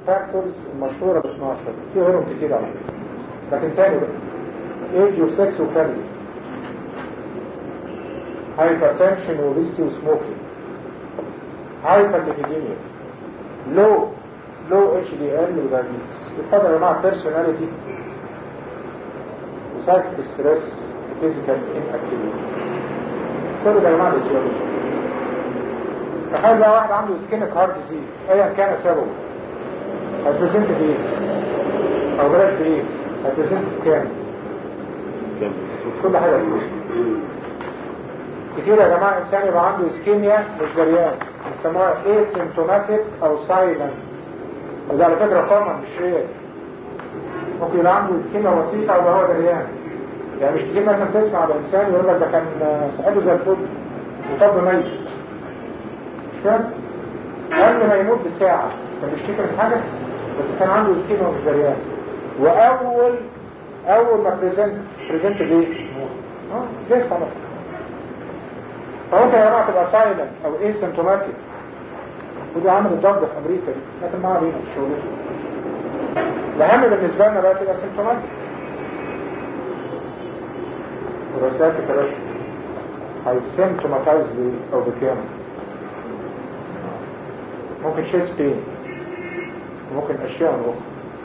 فاكتورز المشهورة ب 12 في غيرهم كتير على فكرة لكن تاني بقى ايج وسكس وفاميلي هايبرتنشن وبيستي وسموكينج هايبرليبيديميا لو لو اتش دي ال ودايابيتس اتفضل يا جماعه بيرسوناليتي وسايكل ستريس فيزيكال انكتيفيتي كل ده يا جماعه الجيولوجي تخيل بقى واحد عنده سكينك هارت ديزيز ايا كان سببه هيبريزنت بايه؟ او بلاش بايه؟ هيبريزنت بكام؟ كم كل حاجه فيه. كتير يا جماعه انسان يبقى عنده اسكيميا مش جريان بيسموها ايه سيمتوماتيك او سايلنت وده على فكره كومن مش ريال ممكن يبقى عنده اسكيميا بسيطه ويبقى هو جريان يعني مش كتير مثلا تسمع على انسان يقول لك ده كان صحته زي الفل وطب ميت مش فاهم؟ قبل ما يموت بساعه كان بيشتكي من حاجه بس كان عنده اسكيميا ومش جريان واول اول ما بريزنت بريزنت بايه؟ اه جايز خلاص فممكن يا جماعه تبقى سايلنت او ايه سيمتوماتيك ودي عملت ضجه في امريكا دي لكن ما علينا في شغلتنا الاهم بالنسبه لنا بقى تبقى سيمتوماتيك ورسالة كراشة هيسيمتوماتايز بيه او بكام ممكن شيس بين وممكن اشياء اخرى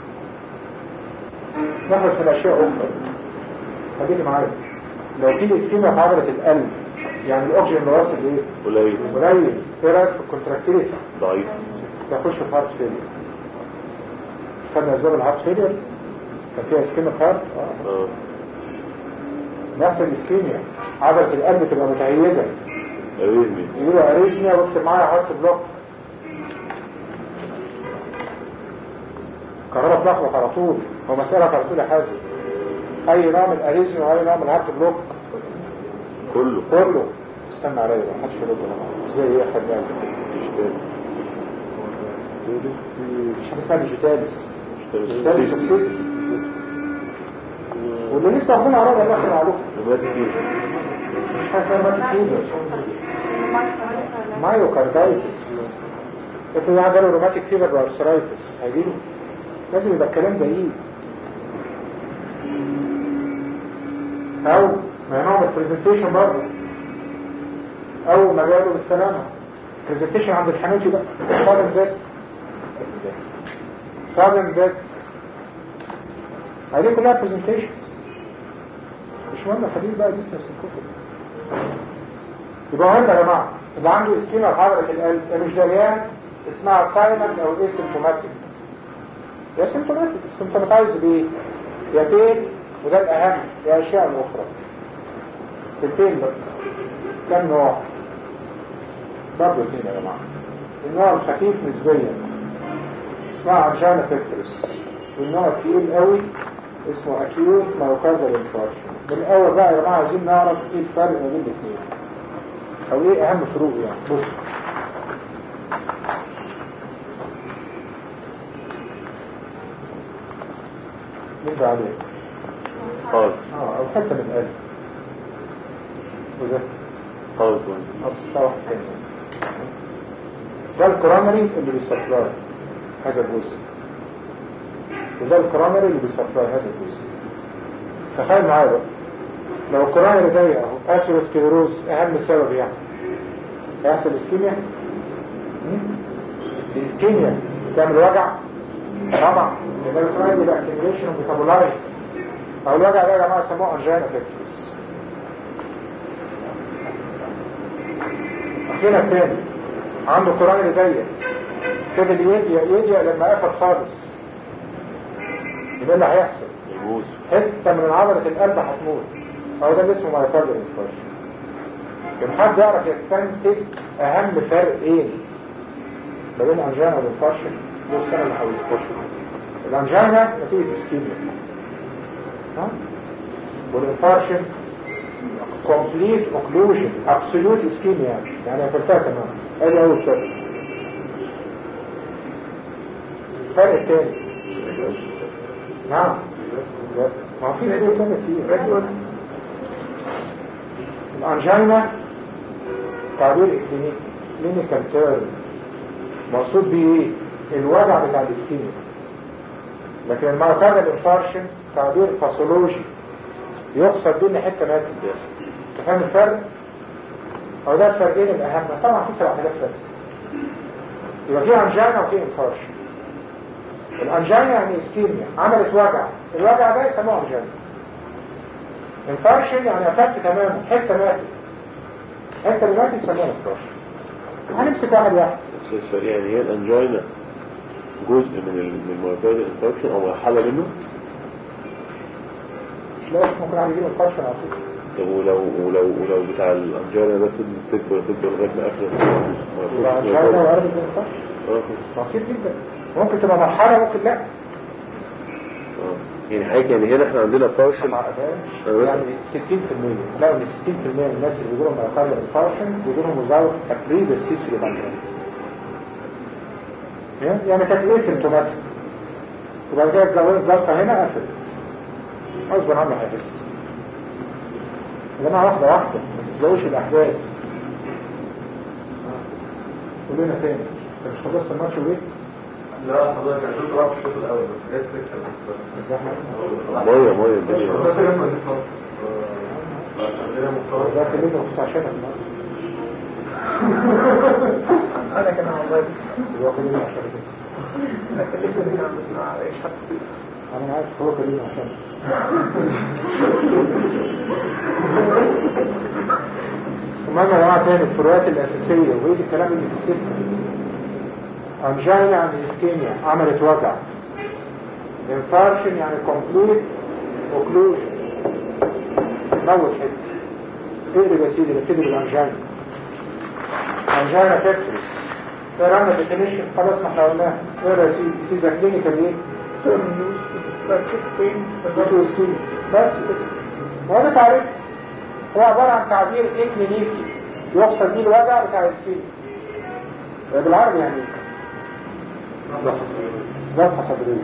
نخلص من اشياء اخرى خليكي معايا لو في اسكيميا في عضلة القلب يعني الاكسجين اللي واصل ايه قليل قليل ايه رايك في الكونتراكتيليتي ضعيف يخش في هارت فيلير خدنا اسباب الهارت فيلير كان فيها اسكيميا في هارت اه اه نفس الاسكيميا عضلة القلب تبقى متهيجة اريزمي يقولوا اريزميا واكتب معايا هارت بلوك كهرباء تلخبط على طول هو مسألة على طول يا حازم اي نوع من الاريزميا واي نوع من الهارت بلوك كله كله استنى عليا بقى محدش يرد ولا حاجة. زي ايه يا حبيبي ديجيتال مش حاجه اسمها ديجيتاليس ديجيتاليس سكسس واللي لسه اخونا عرض الله خير عليكم دلوقتي كتير مش حاجه اسمها ماتيكيدر مايوكاردايتس افرض واحد جاله روماتيك فيبر وارثرايتس هيجيله لازم يبقى الكلام دقيق او ما نوع من البرزنتيشن برضه او ما جاله بالسلامه برزنتيشن عند الحنوتي ده صادم ده صادم ده هذه كلها برزنتيشن مش مهم خليل بقى لسه في الكتب يبقى مهم يا جماعه اللي عنده اسكيما في عضله القلب يا مش دريان اسمها سايلنت او ايه سيمتوماتيك يا سيمتوماتيك سيمتوماتايز بايه؟ يا بين وده الاهم يا اشياء الاخرى البين بقى كم نوع؟ برضه اثنين يا جماعه النوع الخفيف نسبيا اسمها انجانا بيكتورس والنوع الثقيل قوي اسمه اكيوت مايوكاردال انفاركشن من الاول بقى يا جماعه عايزين نعرف ايه الفرق ما بين الاثنين او ايه اهم فروق يعني بص نرجع عليه خالص اه او حتى من القلب وده خالص او تستوى واحد تاني ده الكرامري اللي بيسبلاي هذا الجزء وده الكرامري اللي بيسبلاي هذا الجزء تخيل معايا بقى لو الكرامري ضيق اهو اثيروسكليروز اهم سبب يعني هيحصل اسكيميا الاسكيميا تعمل وجع طبعا يبقى الكرامري يبقى اكيميليشن وميتابولايتس او الوجع ده يا جماعه يسموه انجينا بيكتورس اخينا الثاني عنده كرامري ضيق فضل يضيق يضيق لما قفل خالص يبقى اللي هيحصل يبوظ حته من عضله القلب هتموت او ده اللي اسمه مايوكاردال انفاركشن كان حد يعرف يستنتج اهم فرقين ما بين الانجينا والانفاركشن دول السنه اللي هيخشوا الانجينا نتيجه اسكيميا ها والانفاركشن كومبليت اوكلوجن ابسولوت اسكيميا يعني قفلتها تمام ادي اول فرق الفرق الثاني نعم ما في حدود تانية كتير الانجينا تعبير اكلينيكي كلينيكال تيرم مقصود بيه ايه؟ الوجع بتاع الاسكيميا لكن المايوكاردال انفارشن تعبير باثولوجي يقصد بيه ان حته ماتت انت فاهم الفرق؟ او ده الفرقين الاهم طبعا في سبع حاجات فرق يبقى في انجانا وفي انفارشن الانجانا يعني اسكيميا عملت وجع الوجع ده يسموه انجانا انفارشن يعني افكت تماما حته ماتت حته اللي ماتت يسموها انفارشن هنمسك واحد واحد بس يعني هي الانجينا جزء من ال- من المايوكاردال انفاركشن او مرحله منه مش لازم ممكن عادي يجيله انفارشن على طول طب ولو ولو ولو بتاع الانجينا ده فضل تكبر تكبر لغايه ما اخر يبقى انجانا وارد الانفارشن كتير جدا ممكن تبقى مرحلة ممكن لا يعني حضرتك يعني هنا احنا عندنا بارشل مع أنا بس- يعني 60% لا ان 60% من الناس اللي بيجوا لهم مايوكاردال انفارشن بيجوا لهم مزاوج تقريبا ستيسري بالجان يعني كانت ايه سيمتوماتيك وبعد كده اتجوزت ضغطة هنا قفلت غصب عنه هيحس يا جماعة واحدة واحدة ما تسلقوش الأحداث قول لنا تاني انت مش خلصت الماتش وليه؟ لا حضرتك انا شفت راح الشوط الاول بس جت سكه ميه ميه الدنيا عندنا مستوى ده كلمة مستعشرة في الماتش انا كمان والله بس هو كلمة عشان كده انا كلمت كده بس ما ايش حد انا عارف هو كلمة عشان المهم يا جماعة تاني الفروقات الأساسية وإيه الكلام اللي في السكة أنجينا عن إسكيميا عملت وجع انفارشن يعني كومبليت اوكلوجن موت حتة اقلب يا سيدي نبتدي بالأنجينا أنجينا تكترس ده رمى ديفينيشن خلاص ما احنا قلناها اقرا يا سيدي في ذا كلينيكال ايه؟ turn news to describe chest pain فيتو سكين بس كده وهذا تعريف هو عبارة عن تعبير اكلينيكي يقصد بيه الوجع بتاع السكين بالعربي يعني ايه؟ ذبحة صدرية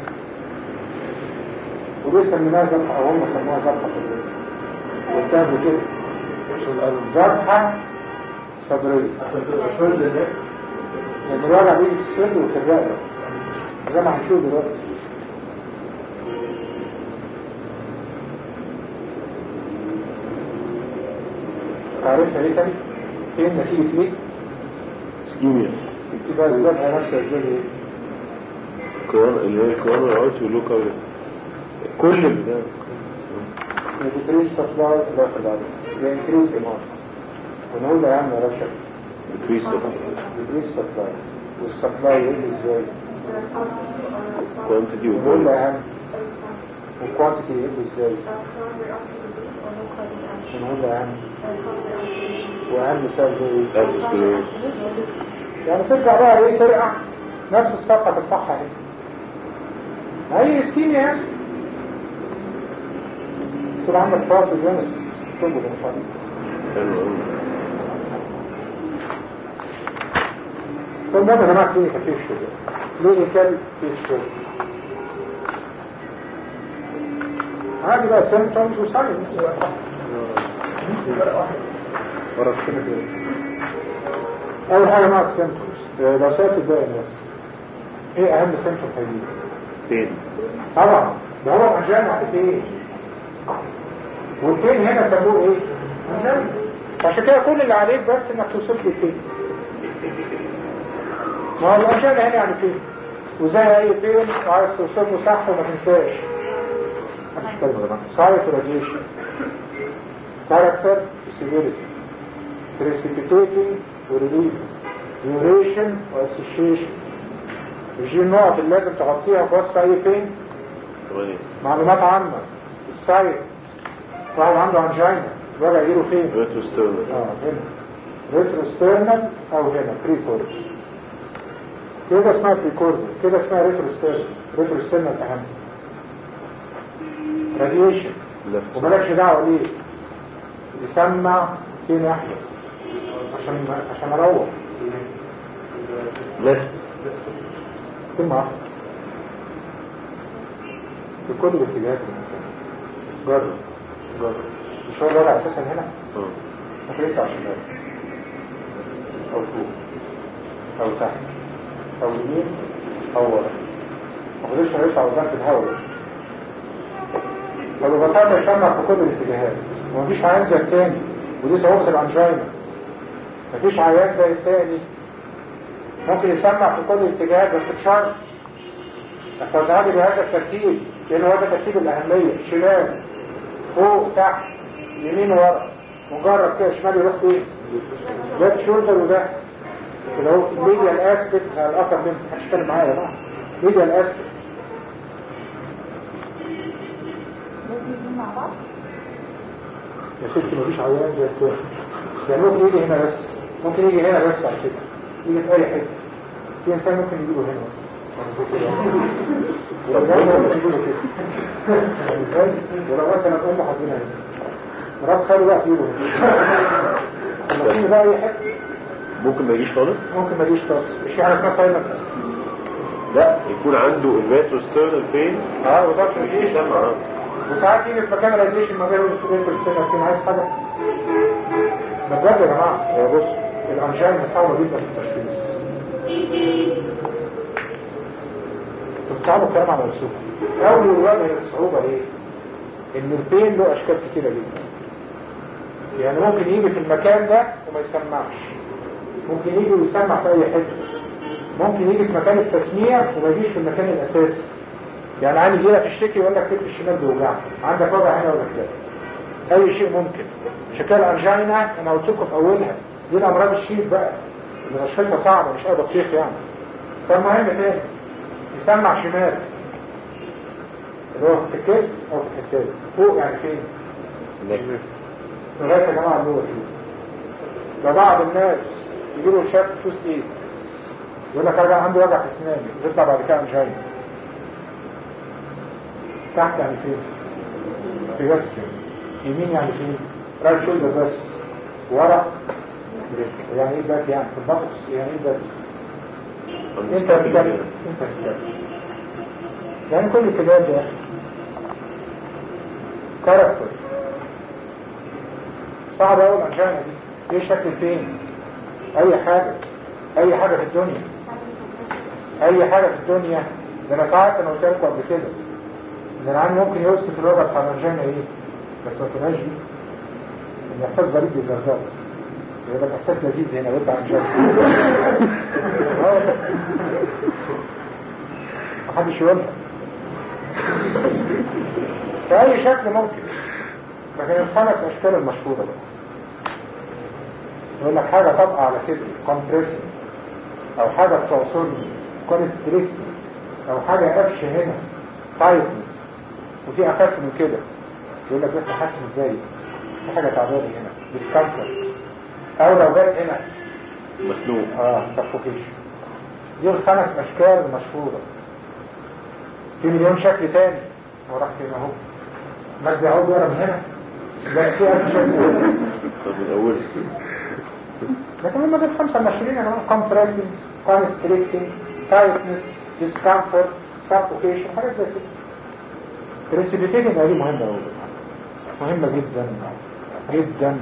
وليه سميناها ذبحة أو هم سموها ذبحة صدرية وانتهوا كده ذبحة صدرية عشان تبقى شويه للناس لأن الوجع بيجي في الصدر وفي الرقبة زي ما هنشوف دلوقتي تعرفها ايه تاني؟ ايه نتيجة ايه؟ سكيميا بتبقى اسبابها نفس اسباب ايه؟ كورونا اللي هي كورونا رايت ولوكا كل ده decrease supply داخل بعدين ده increase demand ونقول له يا عم يا باشا decrease of decrease supply والسبلاي يقل ازاي؟ quantity ونقول له و يا عم والكوانتيتي يقل ازاي؟ ونقول له يا عم واهم سبب ايه؟ atherosclerosis يعني ترجع بقى ايه ترقع نفس الصفحة تفتحها اهي ما هي اسكيميا يعني تبقى عندك فاس وجينيسيس تربط المصاريف حلو قوي فالمهم يا جماعة كلينيكال في الشغل كلينيكال في الشغل عادي بقى سيمتومز وساينس ورا الكلمة كده أول حاجة مع السيمتومز لو سألت باقي الناس ايه أهم سيمتوم هيجيلي؟ فين طبعا ده هو انجان على فين والفين هنا سموه ايه انجان عشان كده كل اللي عليك بس انك توصف لي فين ما هو الانجان هنا يعني فين وزي اي فين عايز توصفه صح وما تنساش مفيش كلمه يا جماعه سايت راديشن كاركتر سيفيريتي بريسيبيتيتنج وريليف ديوريشن واسوشيشن يجي النقط اللي لازم تغطيها في وصف اي فين ثمانية معلومات عامة السايت واحد عنده انجينا الوجع يجيله فين؟ ريتروستيرنال اه هنا ريتروستيرنال او هنا بريكورد كده اسمها بريكورد كده اسمها ريتروستيرنال ريتروستيرنال اهم راديشن لفت ومالكش دعوه ليه يسمع في ناحيه عشان عشان اروح لفت كلمه واحده في كل الاتجاهات الممكنه جرب جرب مش هو الوضع اساسا هنا اه ممكن يطلع شمال او فوق او تحت او يمين هو ما قدرش يرفع وزن في الهواء فببساطة يسمع في كل الاتجاهات ومفيش عيان زي التاني ودي صعوبة الانجينا مفيش عيان زي التاني ممكن يسمع في كل الاتجاهات بس بشرط احفظها لي بهذا الترتيب لان هو ده ترتيب الاهمية شمال فوق تحت يمين ورا مجرد كده شمال يروح فين ده شولدر وده اللي هو ميديال اسبكت الاخر من هتشتغل معايا يا جماعه ميديال اسبكت مع بعض يا ستي مفيش عيان زي التاني يعني ممكن يجي هنا بس ممكن يجي هنا بس على كده يجي في اي حته في انسان ممكن يجيبه هنا بس ولو ممكن يجيبه كده يعني ازاي؟ ولو مثلا امه حاطينها هنا راس خاله بقى تجيبه هنا لما تيجي بقى اي حته ممكن ما يجيش خالص ممكن ما يجيش خالص مش في حاجه اسمها سايلنت لا يكون عنده الماترو ستيرنال فين اه وضغط مش الجيش يسمع آه. وساعات يجي في مكان الراديشن ما بين الانسولين والسنة فين عايز حاجة ده بجد يا جماعة هو بص الانجين صعبة جدا في التشخيص بتصعبوا الكلام على الرسوم اول وجه الصعوبة ايه ان البين له اشكال كتيرة جدا يعني ممكن يجي في المكان ده وما يسمعش ممكن يجي ويسمع في اي حتة ممكن يجي في مكان التسميع وما يجيش في المكان الاساسي يعني عندي يجي لك الشكي يقول لك كتف الشمال بيوجعك عندك وجع هنا ولا كده اي شيء ممكن شكال انجينا انا قلت لكم في اولها دي الامراض الشيب بقى اللي تشخيصها صعبه مش اي دقيق يعني فالمهم تاني يسمع شمال اللي هو في الكتف او في الحتات فوق يعني فين نجم. لغايه يا جماعه اللي هو فيه فبعض الناس يجيبوا شك فوس ايه يقول لك راجع عنده وجع في اسناني يطلع بعد كده انجينا تحت يعني فين في جسم يمين يعني فين رايت شولدر بس ورا يعني ايه باك يعني في البطن يعني ايه باك انت هتسكت انت هتسكت يعني كل الكلام ده كاركتر صعب قوي الانجانه دي ايه شكل فين اي حاجه اي حاجه في الدنيا اي حاجه في الدنيا ده انا ساعات انا قلت لكم قبل كده ان العين ممكن يوصف الوجع بتاع الانجانه ايه بس ما تبقاش دي ان احساس غريب بيزرزر يبقى احساس لذيذ هنا وانت انجانه محدش يقولها فأي شكل ممكن لكن الخمس أشكال المشهورة بقى يقول لك حاجة طبقة على صدري كومبريسن أو حاجة بتعصرني كونستريكت أو حاجة قفش هنا تايتنس وفي أخف من كده يقول لك بس حاسس ازاي في حاجة تعبانة هنا ديسكمفورت أو لو جت هنا مخنوق اه سفوكيشن دي الخمس اشكال المشهورة في مليون شكل تاني هو راح فين اهو مجد يعود ورا من هنا لا في ألف شكل هنا. طب من أول لكن هم دول خمسة مشهورين يعني كومبريسنج كونستريكتنج تايتنس ديسكمفورت سفوكيشن حاجات زي كده بريسيبيتيتنج دي مهمة أوي مهمة جدا جدا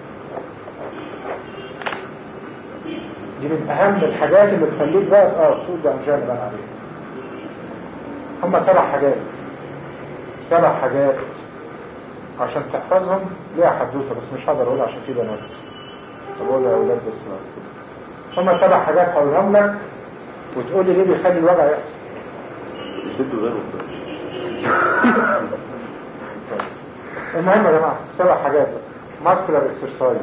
دي من أهم الحاجات اللي تخليك بقى اه تقول ده انجال بقى عليه هم سبع حاجات سبع حاجات عشان تحفظهم ليها حدوثة بس مش هقدر اقول عشان في بنات طب اقول يا اولاد بس هم سبع حاجات هقولهم لك وتقول لي ليه بيخلي الوجع يحصل يسدوا ده المهم يا جماعة سبع حاجات muscular exercise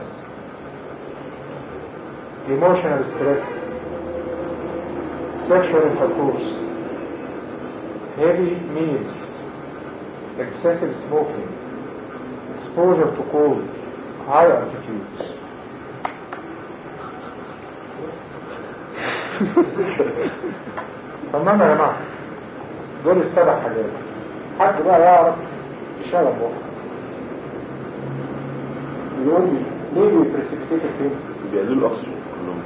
emotional stress sexual intercourse heavy meals excessive smoking exposure to cold high altitudes تمام يا جماعة دول السبع حاجات حد بقى يعرف الشغل بكره يقول لي ليه بيبرسبتيت فين؟ بيقللوا الأكسجين كلهم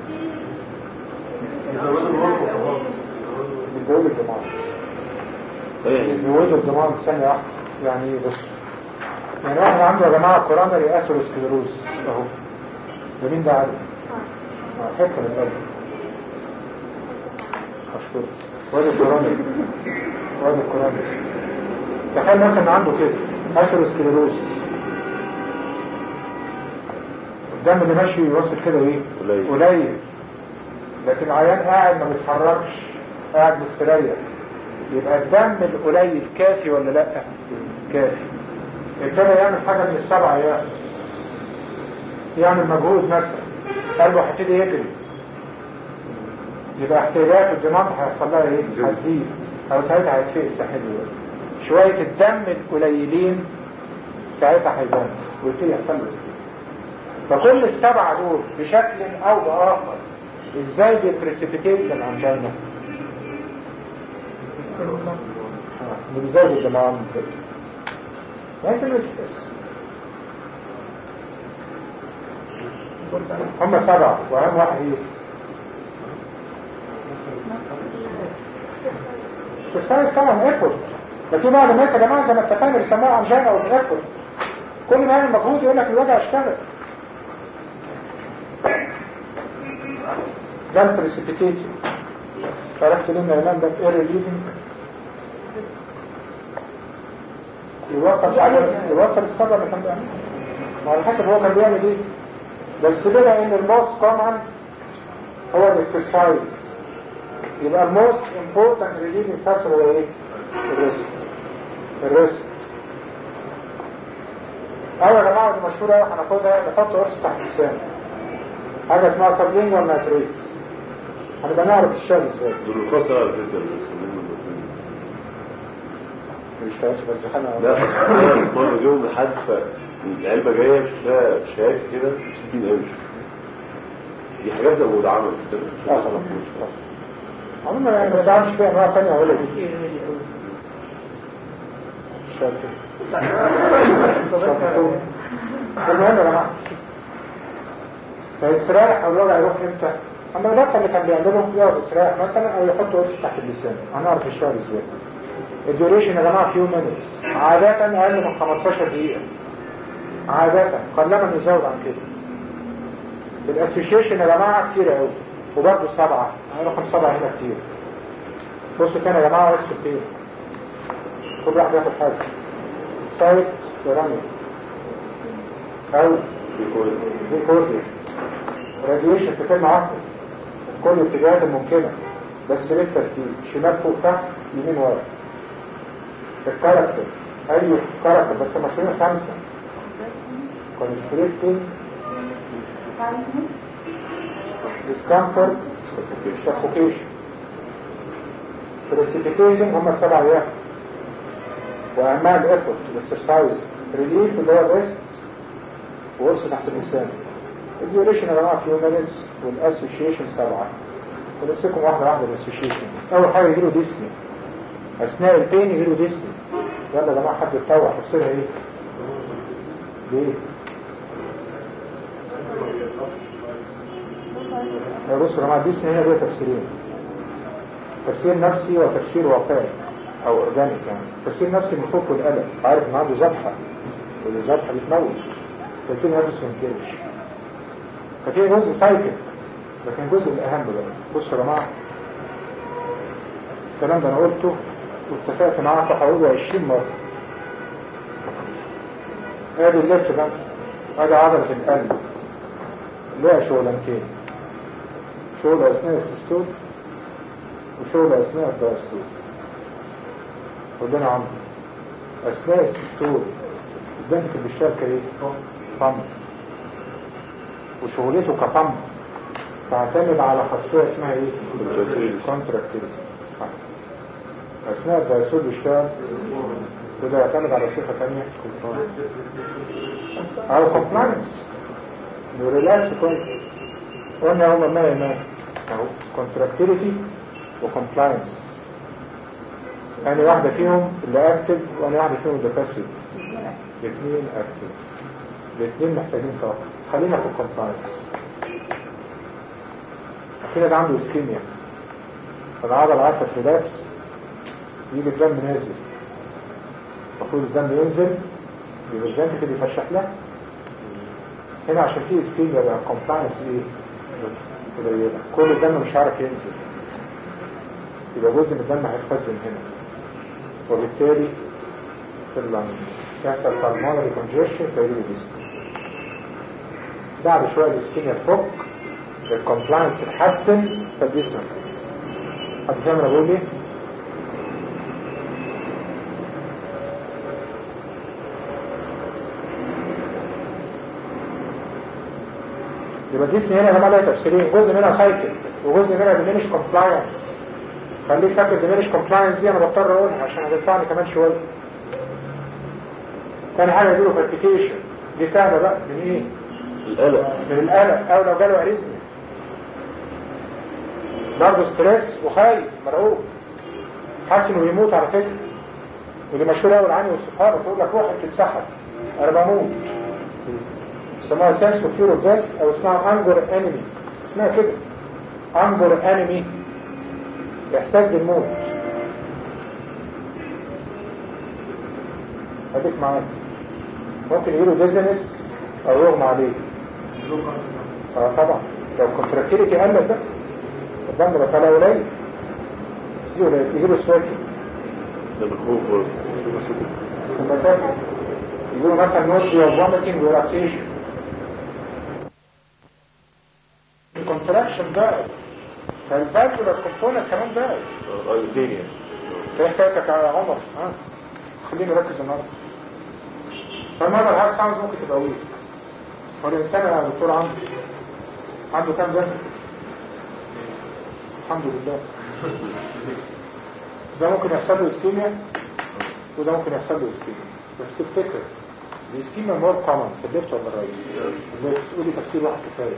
بيزود الدماغ ايه بيزود الدماغ ثانية واحدة يعني ايه بس يعني واحد عنده يا جماعة كوروناري اثيروسكليروز اهو ده مين ده عارف؟ آه، حتة من القلب مشكور وادي الكورونيك وادي الكورونيك تخيل مثلا عنده كده اثيروسكليروسس الدم اللي ماشي يوصل كده ايه قليل. قليل لكن العيان قاعد ما بيتحركش قاعد مستريح يبقى الدم القليل كافي ولا لا كافي ابتدى يعمل حاجة من السبع ايام يعمل مجهود مثلا قلبه هيبتدي يجري يبقى احتياجات الدماغ هيحصل لها ايه هتزيد او ساعتها هيتفقس حلو شوية الدم القليلين ساعتها هيبان ويبتدي يحصل له اسكيميا فكل السبعة دول بشكل او باخر ازاي بيبريسيبيتيت الانجينا بيزود الدماغ من كده لازم يتفقس هم سبعة واهم واحد ايه تستاهل طبعا ايفورت ده في بعض الناس يا جماعه زي ما اتفقنا بيسموها انجينا او ايفورت كل ما يعمل مجهود يقول لك الوجع اشتغل ده البريسيبيتيتي عرفت ليه الاعلان ده في اير ليفنج يوفر يوفر الصبر اللي كان بيعمله ما على حسب هو كان بيعمل ايه بس بما ان الموست كومن هو الاكسرسايز يبقى الموست امبورتنت ريليفنج فاكتور هو ايه؟ الريست الريست اول يا جماعه دي مشهوره قوي هناخدها نحط قرص تحت اللسان حاجه اسمها سبلينجوال ناتريتس هنبقى نعرف الشغل ازاي دول الخاصة على فكرة المسلمين والمسلمين ما بيشتغلش برزخانه لا أنا مرة جيهم لحد فالعلبة جاية شكلها شاك كده 60 قرش دي حاجات لو اتعملت كده اه خلاص عموما يعني ما زعلش فيها انواع ثانيه ولا دي شاكر شاكر. المهم يا جماعه فاستراح او الوجع يروح امتى؟ اما الدكتور اللي كان بيعمله يقعد استراح مثلا او يحط قرش تحت اللسان هنعرف الشغل ازاي الديوريشن يا جماعه فيو مينتس عادة اقل من 15 دقيقة عادة قلما نزود عن كده الاسوشيشن يا جماعة كتير قوي وبرضه سبعة يعني رقم سبعة هنا كتير بصوا تاني يا جماعة واسف كتير كل واحد ياخد حاجة السايت يرمي او ريكوردي راديويشن في كلمة واحدة كل الاتجاهات الممكنة بس بالترتيب شمال فوق تحت يمين ورا الكاركتر ايوه كاركتر بس مشهورين خمسة كونستريكتنج discomfort suffocation precipitating هم السبع ايام واهمها الافورت الاكسرسايز ريليف اللي هو الريست وقرص تحت اللسان الديوريشن يا جماعه فيو مينتس والاسوشيشن سبعه ونمسكهم واحده واحده الاسوشيشن اول حاجه يجيله ديسني اثناء البين يجيله ديسني يلا يا جماعه حد يتطوع تفسيرها ايه؟ ليه؟ يا بص يا جماعه ديسني هنا ليها تفسيرين تفسير نفسي وتفسير واقعي او اورجانيك يعني تفسير نفسي من الخوف والقلق عارف ان عنده ذبحه والذبحه بتموت فالتاني نفسه ما ينكرش ففي جزء سايكل لكن الجزء الاهم بقى بصوا يا جماعه الكلام ده انا قلته واتفقت معاكم حوالي 20 مره ادي اللف ده ادي عضله القلب ليها شغلانتين شغل اثناء السيستول وشغل اثناء الدايستول قلنا عم اثناء السيستول البنك اللي بيشتغل كايه بامب وشغلته كبامب تعتمد على خاصيه اسمها ايه كونتراكتيلتي اثناء الدايستول بيشتغل وده يعتمد على صفه ثانيه على كومبلاينس ريلاكس كويس قلنا هما ما ما اهو كونتراكتيليتي وكومبلاينس يعني واحدة فيهم اللي اكتف وانا واحدة فيهم اللي باسيف الاثنين اكتف الاثنين محتاجين طاقة خلينا في الكومبلاينس كده ده عنده اسكيميا فالعضلة عارفة ريلاكس يجي الدم نازل المفروض الدم ينزل يبقى الدم كده يفشح له هنا عشان في اسكيميا بقى كومبلاينس ايه قليلة كل الدم مش عارف ينزل يبقى جزء من الدم هيتخزن هنا وبالتالي في اللنج يحصل pulmonary congestion فيجيله ديسك بعد شوية الاسكيميا تفك الكومبلاينس تتحسن فالديسك حد فاهم انا بقول ايه؟ يبقى الجسم هنا يا جماعه لها تفسيرين جزء منها سايكل وجزء منها ديمينش كومبلاينس خليك فاكر ديمينش كومبلاينس دي انا بضطر اقولها عشان هتدفعني كمان شويه تاني حاجه يجيله فالبيتيشن دي سهله بقى من ايه؟ القلق من القلق او لو جاله اريزمي برضه ستريس وخايف مرعوب حاسس انه يموت على فكره ودي مشهوره قوي العاني والصحابه تقول لك روحك تتسحب انا بموت اسمها سنس اوف فيور اوف ديث او اسمها انجر انمي اسمها كده انجر انمي احساس بالموت اديك معاك ممكن يجيله ديزنس او يغمى عليه اه طبعا لو كونتراكتيليتي قلت ده الدم ده طالع قليل يجيله سواكي ده بالخوف برضه المسافة يقولوا مثلا نوشيا وفوميتنج وراكتيشن الكونتراكشن ده فالفالفولار كومبوننت كمان ده اه الدنيا في حكايتك يا عمر ها خليني اركز النهارده فالمرة الهارت ساوندز ممكن تبقى ويك والإنسان يا دكتور عنده عنده كام ده؟ الحمد لله ده ممكن يحصل له اسكيميا وده ممكن يحصل له اسكيميا بس الفكرة الاسكيميا مور كومن في الليفت ولا الرايت؟ الليفت تقولي تفسير واحد كفاية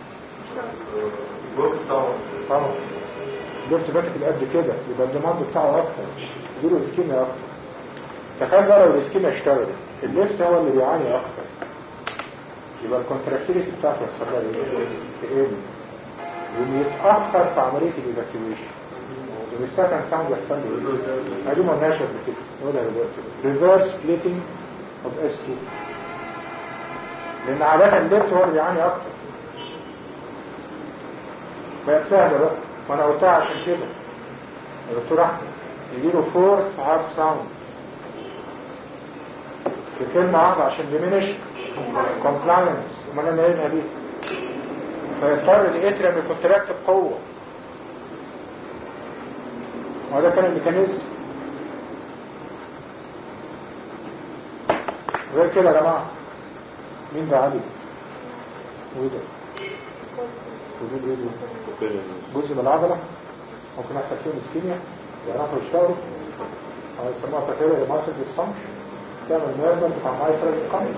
الوقت بتاعه طبعا الليفت باكت قد كده يبقى الديماند بتاعه اكتر يجيله اسكيميا اكتر تخيل بقى لو الاسكيميا اشتغلت الليفت هو اللي بيعاني اكتر يبقى الكونتراكتيليتي بتاعته يحصل لها ايه؟ تقل ويتأخر في عملية الايفاكيويشن والسكند ساوند يحصل له ايه؟ ادي ما قلناش قبل كده نقولها دلوقتي ريفرس سبليتنج اوف اس 2 لان عادة الليفت هو اللي بيعاني اكتر بقت سهلة بقى وانا قلتها عشان كده يا دكتور احمد يجيله فورس هارد ساوند بكلمة واحدة عشان ديمينش كومبلاينس امال انا قايلها دي فيضطر الاتريم يكونتراكت بقوة وهذا كان الميكانيزم غير كده يا جماعة مين ده علي وايه ده ودول ايه دول كده جزء من العضلة ممكن يحصل فيهم اسكيميا يعرفوا يشتغلوا أو يسموها بكتيريا ماسل ديسفانكشن تعمل نيرفن بتاع مايترال القلب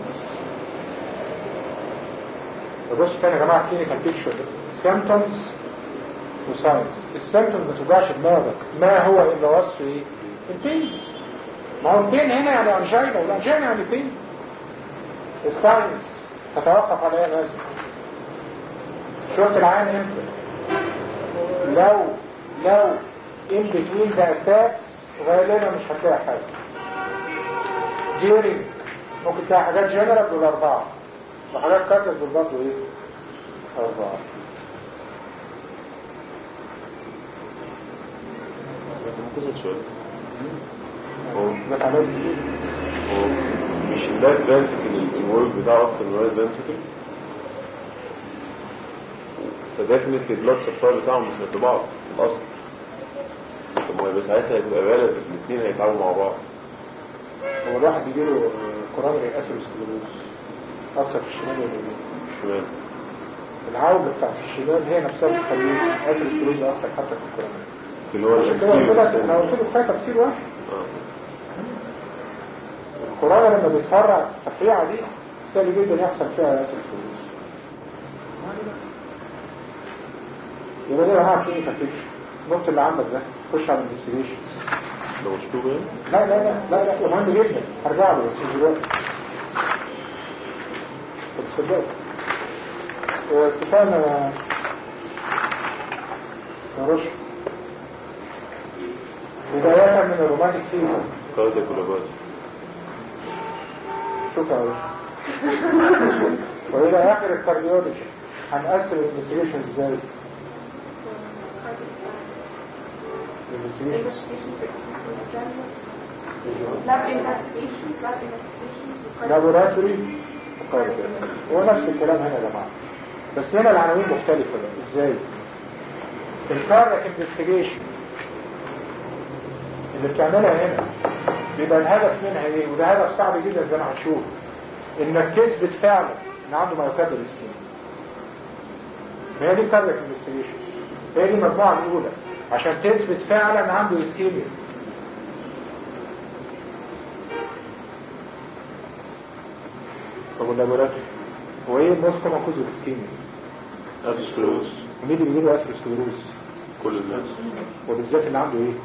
بص تاني يا جماعة كلينيكال بيكتشر سيمتومز وساينز السيمتومز ما توجعش دماغك ما هو إلا وصف ايه؟ البين ما هو البين هنا يعني انجينا والانجينا يعني بين الساينز تتوقف على ايه لازم شفت العين امتى لو لو in between the attacks غالبا مش هتلاقي حاجة during ممكن تلاقي حاجات جنرال دول أربعة وحاجات كارتس دول برضه إيه؟ أربعة ممكن شوية هو ده عمل جديد هو مش الباك فانتكل الورك بتاعه اكتر من الرايت فانتكل فديفنتلي البلاد سبلاي بتاعهم مش قد بعض في الاصل طب ما يبقى ساعتها هتبقى غالب الاثنين هيتعاملوا مع بعض هو الواحد يجيله كورونري اسيروسكليروز أكتر في الشمال ولا اليمين شمال العوجة بتاعت الشمال هي نفسها بتخليه اسيروسكليروز أكتر حتى في الكورونري اللي هو عشان كده قلت لك الانتيريور أنا قلت له كفاية تفسير واحد اه الكورونا لما بيتفرع التفريعة دي سهل جدا يحصل فيها ياسر فلوس يبقى ده معاك كلينيكال بيكشر النقطة اللي عندك ده خش على الانفستيجيشن لو مشتوه يعني لا لا لا لا لا ده مهم جدا هرجع له بس مش دلوقتي طب صدقت اتفقنا يا يا رشد بداية من الروماتيك فيفر كاردياك ولا شكرا يا باشا وإلى آخر الكارديولوجي هنقسم الانفستيجيشن ازاي؟ investigation lab investigation lab investigation لابوراتوري هو نفس الكلام هنا يا جماعه بس هنا العناوين مختلفه بقى ازاي الكارك انفستيجيشن اللي بتعملها هنا بيبقى الهدف منها ايه وده هدف صعب جدا زي ما هنشوف انك تثبت فعلا ان عنده مايوكاردال اسكيميا هي دي الكارك انفستيجيشن هي دي المجموعه الاولى عشان تثبت فعلا عنده اسكيميا طب اللابوراتوري هو ايه الموسكو موكوز الاسكيميا أثيروسكليروز ومين اللي بيجيله اثيروسكليروز كل الناس وبالذات اللي عنده ايه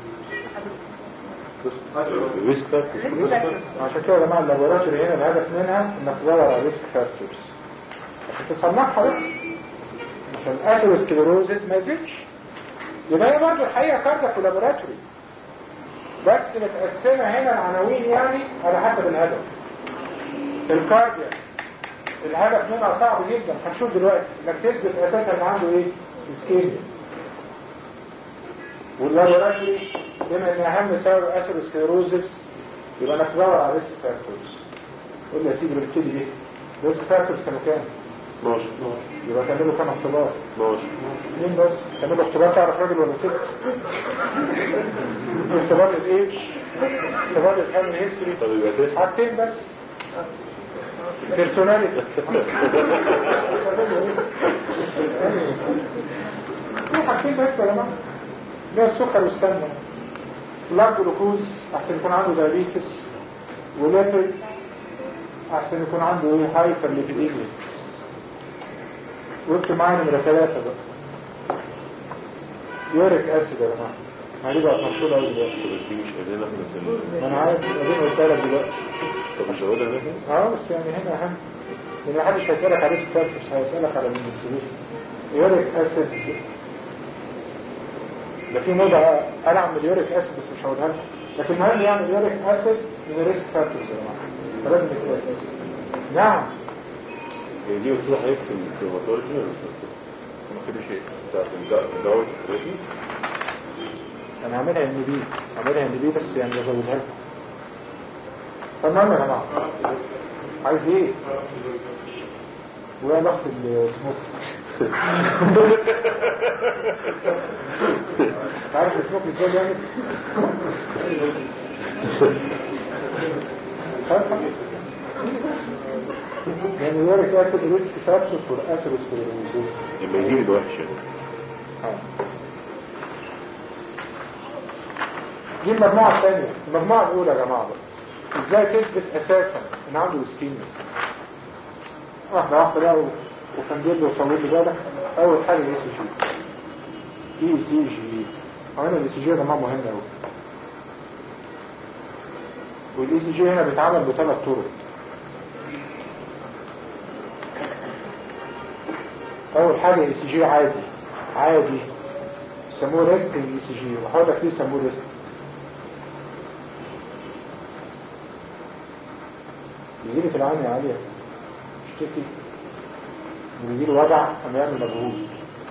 ريسك فاكتورز عشان كده يا جماعه اللابوراتوري هنا الهدف منها انك تدور على ريسك فاكتورز عشان تصنفها بقى عشان الاثيروسكليروزز ما يزيدش يبقى هي برضه الحقيقه كاردياك ولابوراتوري بس متقسمه هنا العناوين يعني على حسب الهدف في الكاردياك الهدف منها صعب جدا هنشوف دلوقتي انك تثبت اساسا ان عنده ايه اسكيميا واللابوراتوري بما ان اهم سبب اثيروسكليروزس يبقى انك تدور على ريسك فاكتورز قول لي يا سيدي بنبتدي ايه ريسك فاكتورز كانوا كام 12 يبقى تعملوا كام اختبار 12 مين بس تعملوا اختبار تعرف راجل ولا ست اختبار الايدج اختبار الفاميلي هيستوري طب يبقى تسعة حاجتين بس بيرسوناليتي في حاجتين بس يا جماعه اللي هو السكر والسمنه بلاد جلوكوز عشان يكون عنده دايابيتس وليبيدز عشان يكون عنده ايه هايبر ليبيديميا واكتب معايا نمرة ثلاثة بقى يوريك اسيد يا جماعة ما دي بقت مشهورة قوي دلوقتي طب بس دي مش قادرين احنا نسميها ما انا عارف اديني قلت لك دلوقتي طب مش هقولها هناك اه بس يعني هنا اهم لان محدش هيسألك على ريسك فاكتورز هيسألك على الانفستيجيشن يوريك اسيد ده في موضة ألعب من اليوريك اسيد بس مش هقولها لك لكن المهم يعني اليوريك اسيد من الريسك فاكتورز يا جماعة فلازم يتقاس نعم هي دي قلت له حضرتك في الكروماتولوجي ولا مش قلت له؟ ما كتبش ايه؟ بتاعت الدواء الكريتي انا هعملها ان بي هعملها ان بي بس يعني بزودها لكم تمام يا جماعه عايز ايه ويا ضغط السموك عارف السموك ازاي بيعمل يعني يوريك اسيد ريسك فاكتور فور اثيروسكليروزيس لما يزيد يبقى وحش يعني دي المجموعة الثانية المجموعة الأولى يا جماعة بقى ازاي تثبت أساسا إن عنده اسكيميا واحدة واحدة بقى و- وفندل له وصور لي بالك أول حاجة الاي سي جي اي سي جي هنا الاي سي جي يا جماعة مهم أوي والاي سي جي هنا بيتعمل بثلاث طرق أول حاجة اي سي جي عادي عادي يسموه ريستنج اي سي جي وهقول لك ليه يسموه ريستنج يجيلي في العين يا عالية اشتكي ويجيله وجع أما يعمل مجهود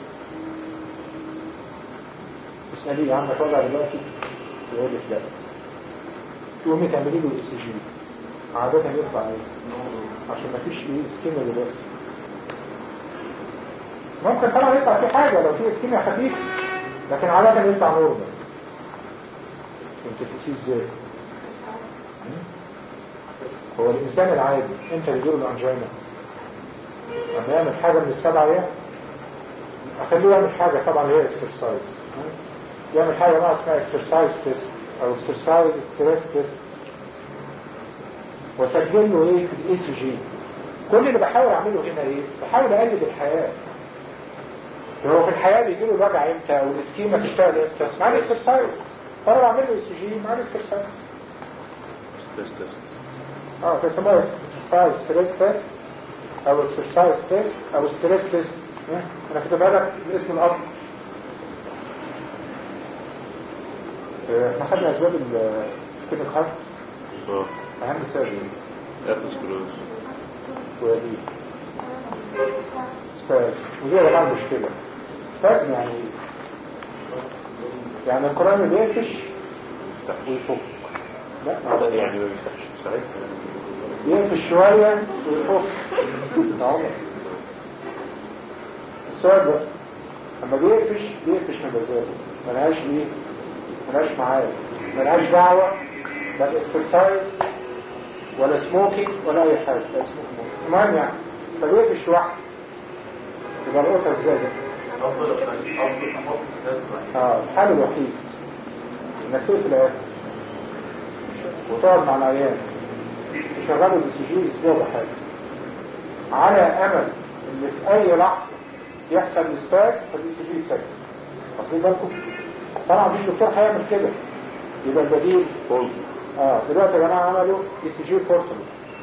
اسأليه عندك وجع دلوقتي يقول لك لا تقومي تعملي له اي سي جي عادة يطلع ايه عشان ما فيش ايه اسكيميا دلوقتي ممكن طبعا يطلع في حاجة لو في اسكيميا خفيفة لكن عادة يطلع نورمال انت تقيسيه ازاي هو الإنسان العادي امتى بيجيله الأنجينا لما يعمل حاجة من السبعة ايه أخليه يعمل حاجة طبعا هي اكسرسايز يعمل حاجة ما اسمها اكسرسايز تيست أو اكسرسايز ستريس تيست وسجل له ايه في الاي سي جي كل اللي بحاول اعمله هنا ايه بحاول اقلد الحياة هو في الحياة بيجي له الوجع امتى والسكيمة تشتغل امتى مع الاكسرسايز فانا بعمل له اي سي جي مع الاكسرسايز تست تست اه بيسموها اكسرسايز ستريس تيست او اكسرسايز تيست او ستريس تيست انا كتبها لك باسم الاب احنا خدنا اسباب السكيميك هارت اه اهم سبب ايه اثيروسكليروز ودي سباز ودي يا جماعه المشكله سباز يعني يعني القرآن بيقفش ويفك لا ما لا ده يعني ما بيفتحش ساعتها يقفش شوية ويفك ده عمر السؤال ده لما بيقفش بيقفش بمزاجه ملهاش ايه ملهاش معايا ملهاش دعوة لا اكسرسايز ولا سموكينج ولا اي حاجة لا سموكينج المهم يعني فبيقفش لوحده يبقى القطة ازاي ده؟ افضل افضل احط ناس اه الحل الوحيد انك تقفل العيادة وتقعد مع العيان تشغله الاي سي جي اسبوع بحاجة على امل ان في اي لحظة يحصل الاستاس فالاي سي جي يسجل واخدين بالكم؟ طبعا مفيش دكتور هيعمل كده يبقى البديل فولد اه دلوقتي يا جماعه عملوا اي سي جي بورتال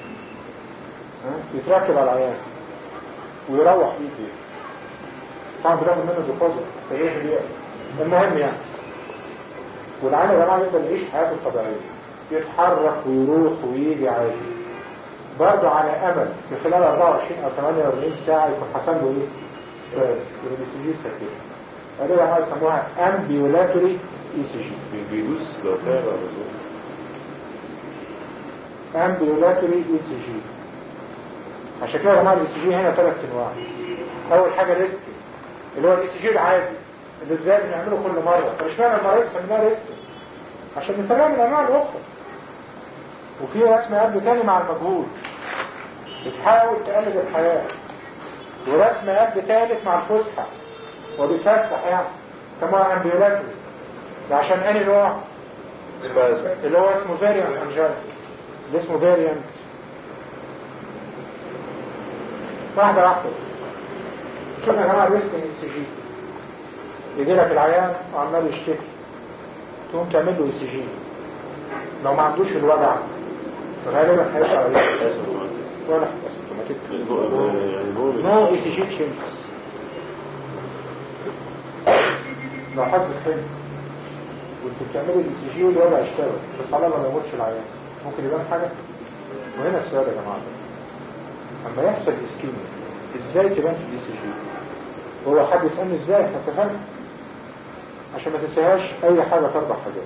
يتركب على العيان ويروح بيه فيه طبعا بتاخد منه ديبوزيت سريع بيئة المهم يعني والعيان يا جماعه يقدر يعيش حياته الطبيعيه يتحرك ويروح ويجي عادي برضه على امل في خلال 24 او 48 ساعه يكون حصل له ايه؟ ستاس يبقى الاي سي جي سكت هذه يا جماعه يسموها امبيولاتوري اي سي جي بيدوس لو تعب على طول امبيولاتوري اي سي جي عشان كده يا جماعه الاي سي جي هنا ثلاث انواع اول حاجه ريسك اللي هو الاي سي جي العادي اللي ازاي بنعمله كل مره طب اشمعنى المره دي سميناها ريسك عشان نفرقها من الانواع الاخرى وفي رسم قلب تاني مع المجهول بتحاول تقلد الحياه ورسم قلب ثالث مع الفسحه وبيتفسح يعني سموها امبيولاتوري ده عشان انهي نوع سبازم اللي هو اسمه فاريانت انجل اللي اسمه فاريانت واحدة واحدة شوف يا جماعة الريسك اي سي جي يجي لك العيان وعمال يشتكي تقوم تعمل له اي سي جي لو ما عندوش الوجع غالبا هيحصل عليه اسف ولا اسيمتوماتيك يعني هو نو اي سي جي تشينجز لو حظك حلو وانت بتعملي الاي سي جي والوضع يشتغل بس على ما يموتش العيان ممكن يبان حاجه وهنا السؤال يا جماعه اما يحصل اسكيميا ازاي تبان في الاي سي جي هو حد يسالني ازاي هتفهم عشان ما تنساهاش اي حاجه في اربع حاجات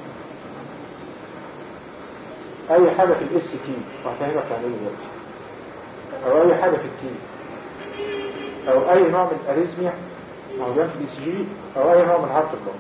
اي حاجه في الاس تي وهفهمك تعمله دلوقتي او اي حاجه في التي او اي نوع من الاريزميا موجود في الاي سي جي او اي نوع من هارت بلوك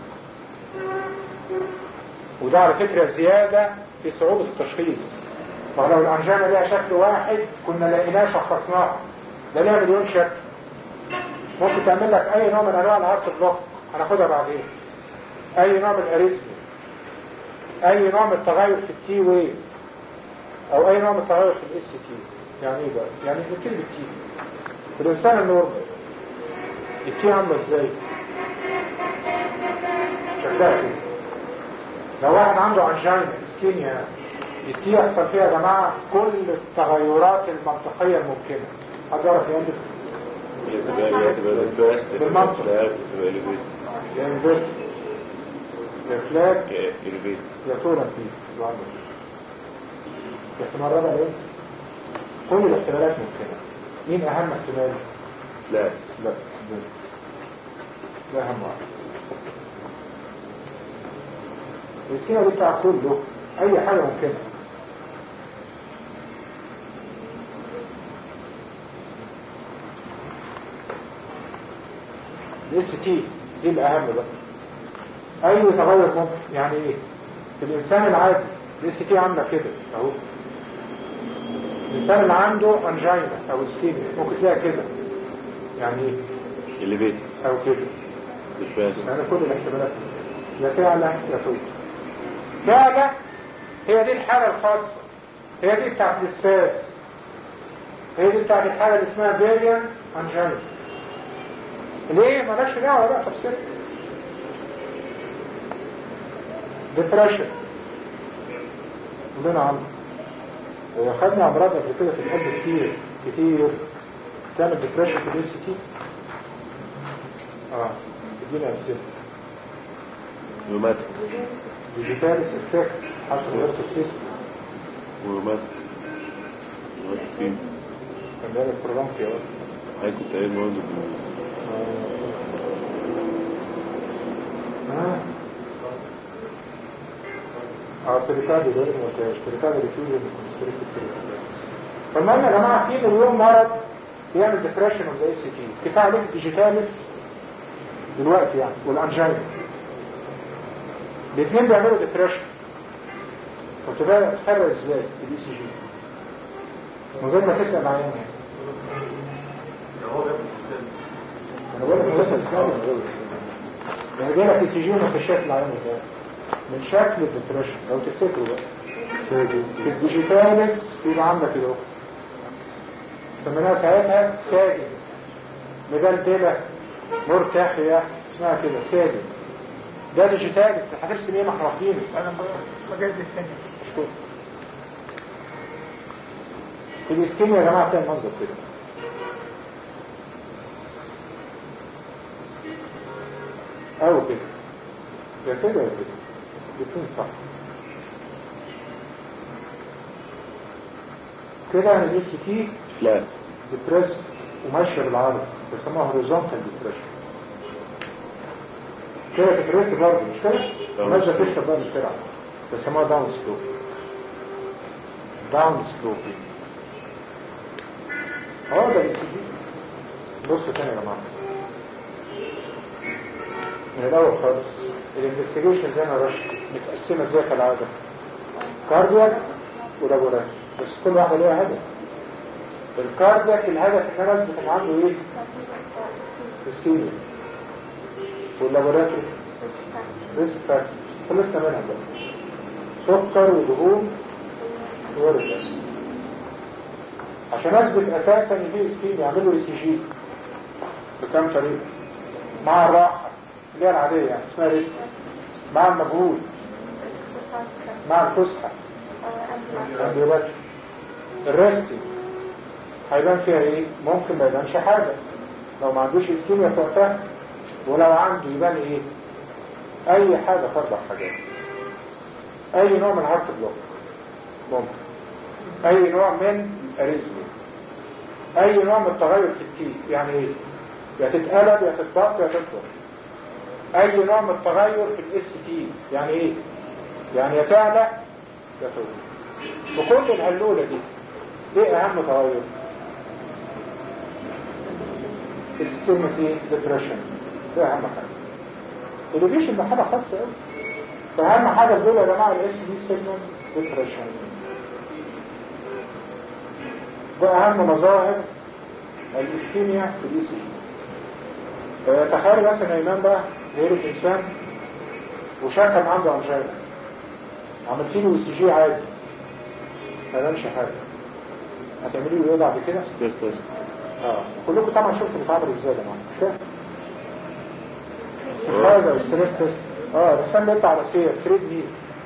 وده على فكرة زيادة في صعوبة التشخيص ما لو الأنجانة ليها شكل واحد كنا لقيناه شخصناها ده ليها مليون شكل ممكن تعمل لك أي نوع من أنواع الهارت بلوك هناخدها بعدين أي نوع من الأريثميا أي نوع من التغير في التي ويف أو أي نوع من التغير في الاس تي يعني إيه بقى؟ يعني نبتدي بالتي في الإنسان النورمال التي عاملة إزاي؟ شكلها كده لو واحد عنده انجينا اسكيميا التي يحصل فيها يا جماعه كل التغيرات المنطقيه الممكنه حد يعرف يقول بالمنطق. يا انفيرس يا فلاج يا تورا فيه الاحتمال الرابع ايه؟ كل الاحتمالات ممكنه مين اهم احتمال؟ لا لا ده ده اهم واحد السينما دي بتاع كله اي حاجة ممكنة الاس تي دي الاهم بقى اي تغير ممكن يعني ايه في الانسان العادي الاس تي عامله كده اهو الانسان اللي عنده انجينا او اسكيميا ممكن تلاقيها كده يعني ايه اللي بيت او كده بالفاس يعني كل الاحتمالات يا تعلى يا توت تعلى هي دي الحالة الخاصة هي دي بتاعت الاستاذ هي دي بتاعت الحالة اللي اسمها فيريان انجينا ليه مالكش دعوة بقى تفسير ديبريشن قلنا عم خدنا امراض قبل كده في القلب كتير كتير تعمل ديبريشن في الاس تي اه ادينا امثله روماتيك ديجيتاليس افكت حصل الارتوكسيس وروماتيك روماتيك فين كان بيعمل بروجرام في اول هاي كنت قايل برضه اه اه بريكاردي ده ما قلتهاش بريكاردي ريفيوجن كونستريكتد بريكاردي فالمهم يا جماعه في مليون مرض بيعمل ديبريشن اوف ذا اي سي تي كفايه عليك ديجيتاليس دلوقتي يعني والانجينا الاثنين بيعملوا ديبريشن كنت بقى تفرق ازاي الاي سي جي من غير ما تسال عيان يعني هو بياخد السن. انا بقول لك تسال سؤال من غير يعني جاي لك اي سي جي وما في شكل عيان ده من شكل الديبريشن لو تفتكروا بقى في الديجيتاليس بيبقى عندك كده اهو. سميناها ساعتها ساجن مدلدلة مرتاحية اسمها كده ساجن ده ديجيتاليس هترسم ايه ما احنا واخدينه انا مجاز الثاني مشكور في الاسكين يا جماعة كان منظر كده او كده يا كده يا كده الاثنين صح كده يعني الاي سي تي لا ديبريس وماشيه بالعرض بيسموها هوريزونتال ديبريشن كده ديبريس برضه مش كده؟ Down ماشيه slope. تشرب بقى بسرعه بيسموها داون سلوب داون سلوب هو ده الاي سي دي بصوا تاني يا جماعه من الاول خالص الانفستيجيشن زي ما رشح متقسمه ازاي كالعاده كاردياك ولابوراتوري بس كل واحده ليها هدف الكاردياك الهدف ان انا اثبت ان عنده ايه؟ اسكيميا واللابوراتوري ريسك فاكتور خلصنا منها بقى سكر ودهون ورد عشان اثبت اساسا ان في اسكيميا يعملوا اي سي جي بكام طريقه مع الراحه اللي هي العاديه يعني اسمها ريسك مع المجهود مع الفسحه الانتيبيوتيك الريستي هيبان فيها ايه ممكن ما يبانش حاجه لو ما عندوش اسكيميا في وقتها ولو عنده يبان ايه اي حاجه في اربع حاجات اي نوع من هارت بلوك ممكن اي نوع من اريزمي اي نوع من التغير في التي يعني ايه يا تتقلب يا تتبط يا تكبر اي نوع من التغير في الاس تي يعني ايه يعني يا تعلى يا توطى وكل الهلولة دي ايه اهم تغير السيستم ايه ديبريشن ده اهم حاجه الريفيشن ده حاجه خاصه قوي فاهم حاجه دول يا جماعه الاس دي سيجنال ديبريشن ده اهم مظاهر الاسكيميا في الاي سي جي تخيل مثلا ايمان بقى غير الانسان وشكل عنده انجينا عملت له اي سي جي عادي ما بانش حاجه هتعملي له ايه بعد كده؟ تست تست اه كلكم طبعا شفتوا بتعمل ازاي يا جماعه مش فاهم الفايزر والستريس تيست اه الانسان بيطلع على سير تريد ميل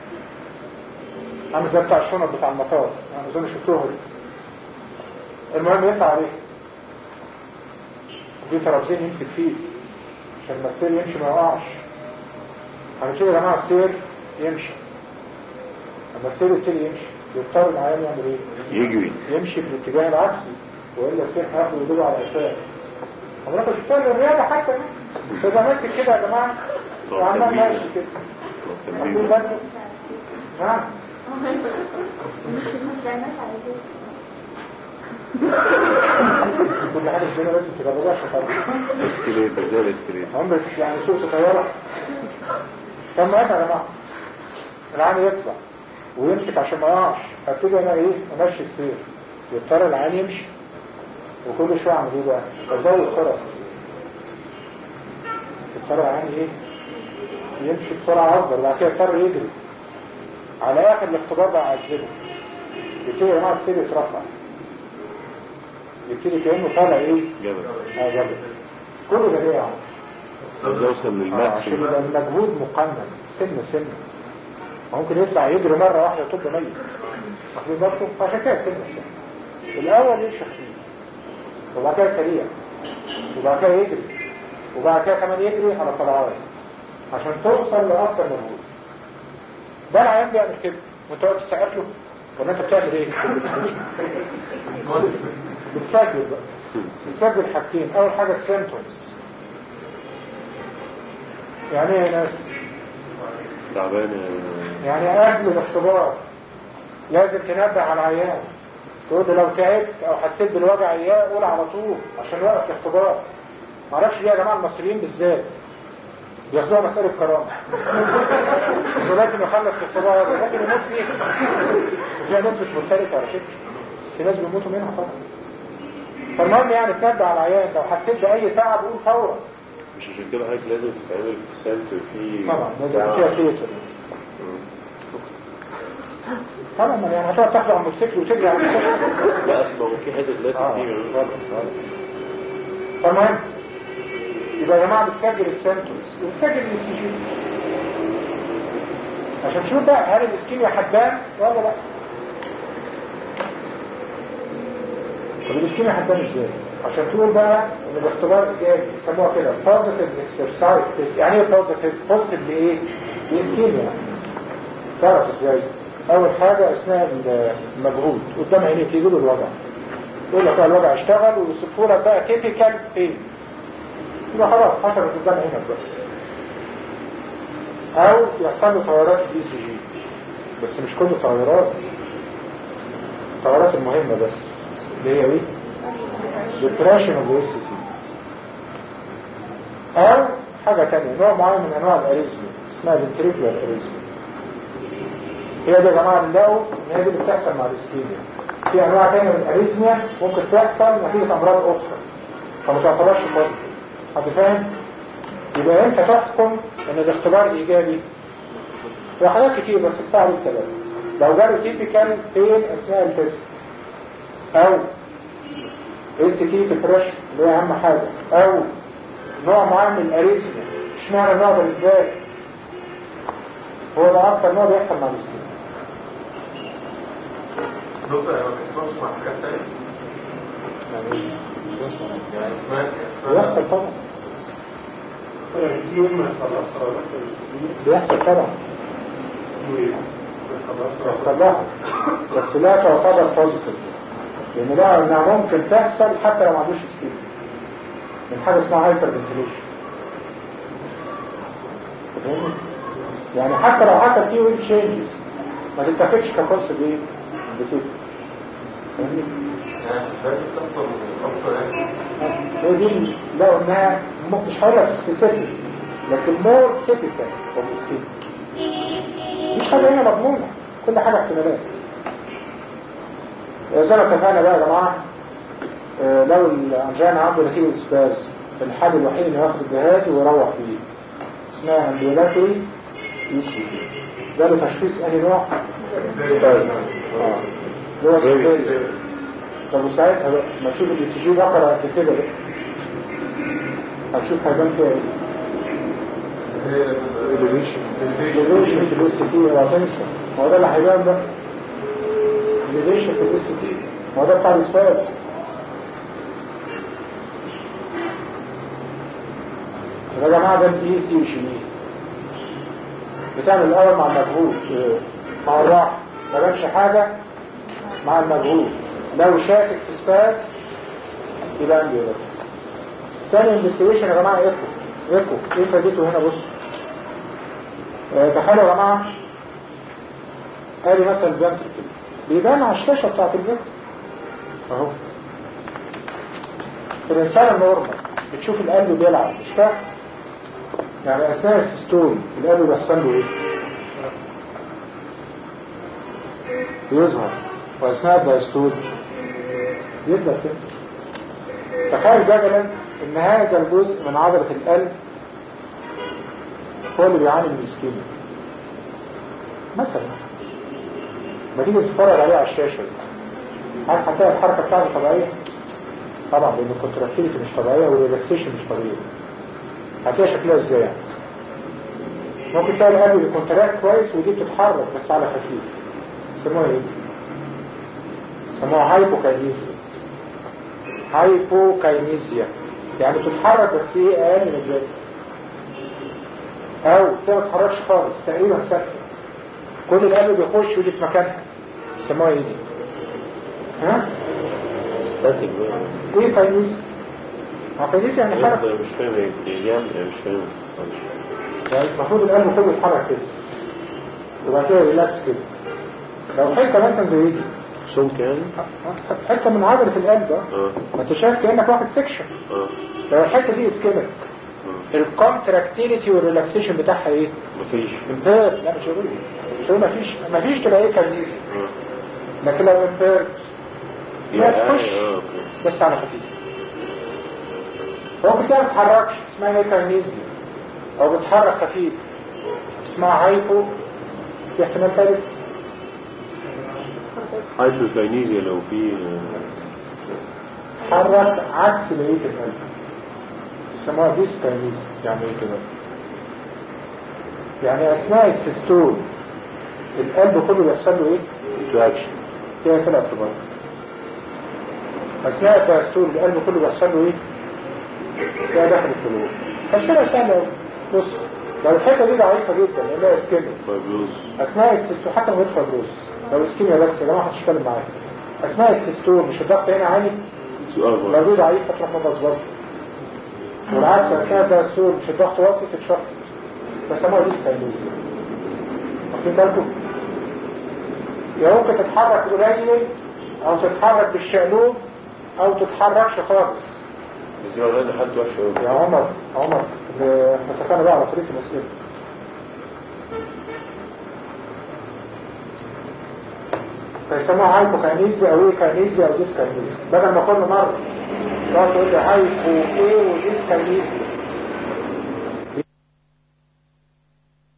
عامل زي بتاع الشنط بتاع المطار انا اظن شفتوها دي المهم يطلع عليه دي ترابزين يمسك فيه عشان لما السير يمشي ما يقعش على كده يا جماعه السير يمشي لما السير يبتدي يمشي يضطر العيان يعمل ايه؟ يجري يمشي في الاتجاه العكسي والا السير هياخد يدوب على قفاه حضرتك شفتوا الرياضه حتى تبقى ماسك كده يا جماعه وعمال ماشي كده واخدين بالكم؟ ها كل حاجه في الدنيا لازم تجربوها عشان تعرفوا اسكليتر زي الاسكليتر عمرك يعني سوق طياره طب ما يا جماعه العين يطلع ويمسك عشان ما يقعش هبتدي انا ايه امشي السير يضطر العين يمشي وكل شويه اعمل ايه بقى ازود سرعه السير يضطر العين ايه يمشي بسرعه اكبر بعد كده يضطر يجري على اخر الاختبار بقى اعذبه يبتدي يا جماعه السير يترفع يبتدي كانه طالع ايه جبل اه جبل كل ده ليه يا عم عايز اوصل عشان للماكسيمم يبقى المجهود مقنن سنة سنة ممكن يطلع يجري مرة واحدة طب ميت واخدين بالكم عشان كده سنة سنة الأول يمشي خفيف وبعد كده سريع وبعد كده يجري وبعد كده كمان يجري على طلعات عشان توصل لأكتر مجهود ده العيان بيعمل كده وانت واقف تسقف له ولا انت بتعمل ايه؟ بتسجل بقى بتسجل حاجتين اول حاجه السيمتومز يعني ايه يا ناس تعبان يعني قبل الاختبار لازم تنبه على العيان تقول له لو تعبت او حسيت بالوجع اياه قول على طول عشان يوقف الاختبار معرفش ليه يا جماعه المصريين بالذات بياخدوها مسألة كرامة انه لازم يخلص الاختبار لكن يموت فيه وفيها ناس مش مختلفة على فكرة في ناس بيموتوا منها طبعا فالمهم يعني تنبه على العيان لو حسيت بأي تعب قول فورا مش عشان كده حضرتك لازم تتعمل في سنتر في طبعا لازم يبقى فيها ثياتر طبعا ما يعني هتقعد تاخده على الموتوسيكل وتجري على الموتوسيكل لا اصل هو في حتت لا آه، كتير طبعا، طبعا. فالمهم يبقى يا جماعه بتسجل السنتوز وبتسجل الاي سي جي عشان تشوف بقى هل الاسكيميا حدان ولا لا طب الاسكيميا حدان ازاي عشان تقول بقى ان الاختبار ايجابي يسموها كده بوزيتيف اكسرسايز تيست يعني ايه بوزيتيف بوزيتيف لايه الاسكيميا تعرف ازاي اول حاجه اثناء المجهود قدام عينيك يجيله الوجع يقول لك بقى الوجع اشتغل ويوصفوا لك بقى تيبيكال بين يبقى خلاص حصلت قدام عينك بقى او يحصل له تغيرات في الاي سي جي بس مش كل التغيرات التغيرات المهمه بس اللي هي ايه؟ depression of the SCT او حاجه ثانيه نوع معين من انواع الاريزمي اسمها ventricular arrhythmia هي دي يا جماعه اللي لقوا ان هي دي اللي بتحصل مع الاسكيميا في انواع ثانيه من الاريزميا ممكن تحصل نتيجه امراض اخرى فما تعتبرش بوزيتيف حد فاهم؟ يبقى انت تحكم ان الاختبار ايجابي في حاجات كتير بس بتاع الثلاثه لو جاله تيبيكال بين اثناء التست او اس تي ديبريشن اللي هي اهم حاجه او نوع معين من الاريزميا اشمعنى النوع ده بالذات هو ده اكتر نوع بيحصل مع الاسكيميا دكتور انا ما كنتش بسمع حاجات تانية يعني يعني سمعت سمعت بيحصل طبعا بيحصل طبعا بيحصل لها بس لا تعتبر بوزيتيف لان ده انها ممكن تحصل حتى لو ما عندوش سكين من حاجه اسمها هايبر فنتيليشن يعني حتى لو حصل فيه ويل تشينجز ما تتاخدش ككورس بايه؟ بتوت فاهمني؟ يعني الحاجات دي بتحصل اكتر يعني هي دي اللي لقوا انها م- مش هقول لك سبيسيفيك لكن مور تيبيكال اوف سكين مش حاجه هنا مضمونه كل حاجه احتمالات زي ما اتفقنا بقى يا جماعه آه، لو الانجينا عنده نتيجه سباز الحل الوحيد انه ياخد الجهاز ويروح بيه اسمها امبيولاتوري يو سي ده له تشخيص انهي نوع؟ سباز اه اللي هو سباز طب وساعتها بقى ما تشوف الاي سي جي بقرا قد كده بقى هتشوف هيبان فيها ايه؟ هي الليفيشن في الاس تي اوعى تنسى ما هو ده اللي هيبان بقى الليفيشن في الاس تي ما هو ده بتاع الاسباس يا جماعه ده الاي سي وشميل بتعمل الاول مع المجهود آه، مع الراحه ما بانش حاجه مع المجهود لو شاكك في سباس يبقى عندي ده تاني انفستيجيشن يا جماعه ايكو ايكو ايه فادته هنا بصوا آه، تخيلوا يا جماعه ادي مثلا الفنتركل بيبان على الشاشه بتاعت الفنتركل اهو في الانسان النورمال بتشوف القلب بيلعب مش كده يعني اثناء السيستول القلب بيحصل له ايه بيظهر واثناء الدايستول يبدا كده تخيل جدلا ان هذا الجزء من عضله القلب هو اللي بيعاني من الاسكيميا مثلا ما تيجي تتفرج عليه على الشاشه دي هل هتلاقي الحركه بتاعته طبيعيه؟ طبعا لان الكونتراكتيليتي مش طبيعيه والريلاكسيشن مش طبيعي هتلاقي شكلها ازاي يعني؟ ممكن تلاقي القلب بيكونتراكت كويس ودي بتتحرك بس على خفيف يسموها ايه؟ يسموها هايبوكاينيزيا هايبوكاينيزيا يعني بتتحرك بس ايه اقل من الجاي او ما تتحركش خالص تقريبا ثابته كل القلب بيخش ودي في مكانها يسموها ايه دي؟ ها؟ ستاتيك بقى ايه كاينيزيا؟ ما كاينيزيا يعني حركه لا، مش فاهم هي بيعمل ايه مش فاهم يعني المفروض القلب كله يتحرك كده وبعد كده ريلاكس كده لو حته مثلا زي دي سمك يعني حته من عضله القلب ده اه ما انت شايف كانك واخد سكشن اه لو الحته دي اسكيميك الكونتراكتيليتي والريلاكسيشن بتاعها ايه؟ مفيش امبير لا مش هقول مش هقول مفيش مفيش تبقى ايه كارنيزي اه لكن لو امبير لا يعني تخش اه اوكي بس على خفيف ممكن كده ما تتحركش اسمها ايه كارنيزي او بتحرك خفيف اسمها هايبو في احتمال ثالث هايبركاينيزيا لو في تحرك عكس بقيه القلب يسموها ديسكاينيزي يعني ايه كده يعني اثناء السيستول القلب كله بيحصل له ايه انتراكشن فيها كده ارتباط اثناء الدايستول القلب كله بيحصل له ايه فيها داخل الفلوس تفسيرها سهل قوي بص لو الحته دي ضعيفه جدا لانها اسكيميا فايبروز اثناء السيستول حتى من غير فايبروز لو اسكيميا بس يا جماعه محدش يتكلم معايا اثناء السيستول مش الضغط هنا عالي سؤال لو برضه دي ضعيفه تروح مبصبصه والعكس اثناء الدايستول مش الضغط واطي تتشفط بسموها ديسكاينوز واخدين بالكم يا ممكن تتحرك قليل او تتحرك بالشقلوب او تتحركش خالص بس هو غالي حالته وحشه قوي يا عمر عمر ب- احنا اتفقنا بقى على طريقه الاسئله فيسموها هايبوكاينيزيا او ايه كاينيزيا او ديسكاينيزيا بدل ما كل مره تقعد تقول لي هايبو ايه وديسكاينيزيا